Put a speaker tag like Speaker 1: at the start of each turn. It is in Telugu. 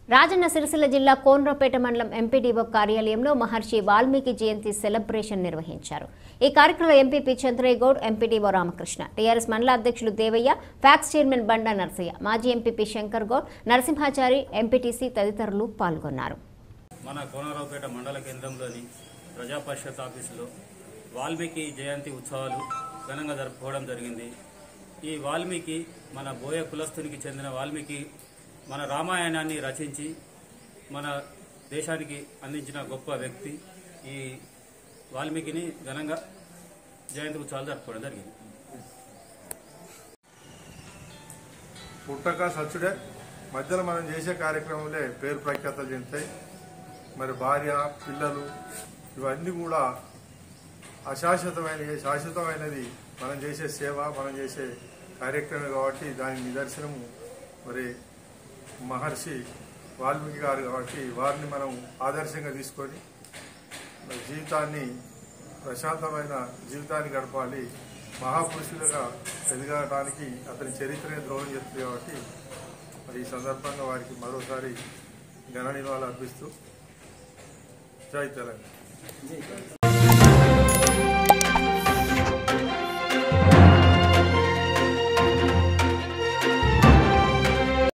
Speaker 1: రాజన్న సిరిసిల్ల జిల్లా కోన్రాపేట మండలం ఎంపీడీఓ కార్యాలయంలో మహర్షి వాల్మీకి జయంతి సెలబ్రేషన్ నిర్వహించారు ఈ కార్యక్రమంలో MPP Chandraiah Goud MPDO Ramakrishna TRS మండల అధ్యక్షులు దేవయ్య ఫ్యాక్స్ చైర్మన్ బండా నర్సయ్య మాజీ ఎంపీపీ శంకర్ గౌడ్ నరసింహాచారి ఎంపీటీసీ తదితరులు పాల్గొన్నారు
Speaker 2: మన కోనరావుపేట మండల కేంద్రంలోని ప్రజా పరిషత్ ఆఫీసులో వాల్మీకి జయంతి ఉత్సవాలు ఘనంగా జరుపుకోవడం జరిగింది ఈ వాల్మీకి మన బోయ కులస్తునికి చెందిన వాల్మీకి మన రామాయణాన్ని రచించి మన దేశానికి అందించిన గొప్ప వ్యక్తి ఈ వాల్మీకిని ఘనంగా జయంతి ఉత్సవాలు జరుపుకోవడం జరిగింది
Speaker 3: పుట్టక సచ్చుడే మధ్యలో మనం చేసే కార్యక్రమంలో పేరు ప్రఖ్యాతలు చెందుతాయి మరి భార్య పిల్లలు ఇవన్నీ కూడా అశాశ్వతమైనవి శాశ్వతమైనది మనం చేసే సేవ మనం చేసే కార్యక్రమం కాబట్టి దాని నిదర్శనము మరి మహర్షి వాల్మీకి గారు కాబట్టి వారిని మనం ఆదర్శంగా తీసుకొని మరి జీవితాన్ని ప్రశాంతమైన జీవితాన్ని గడపాలి మహాపురుషులుగా ఎదగడానికి అతని చరిత్రనే ద్రోహం చేస్తుంది కాబట్టి మరి ఈ సందర్భంగా వారికి మరోసారి ఘన నివాళులు అర్పిస్తూ జై తెలంగాణ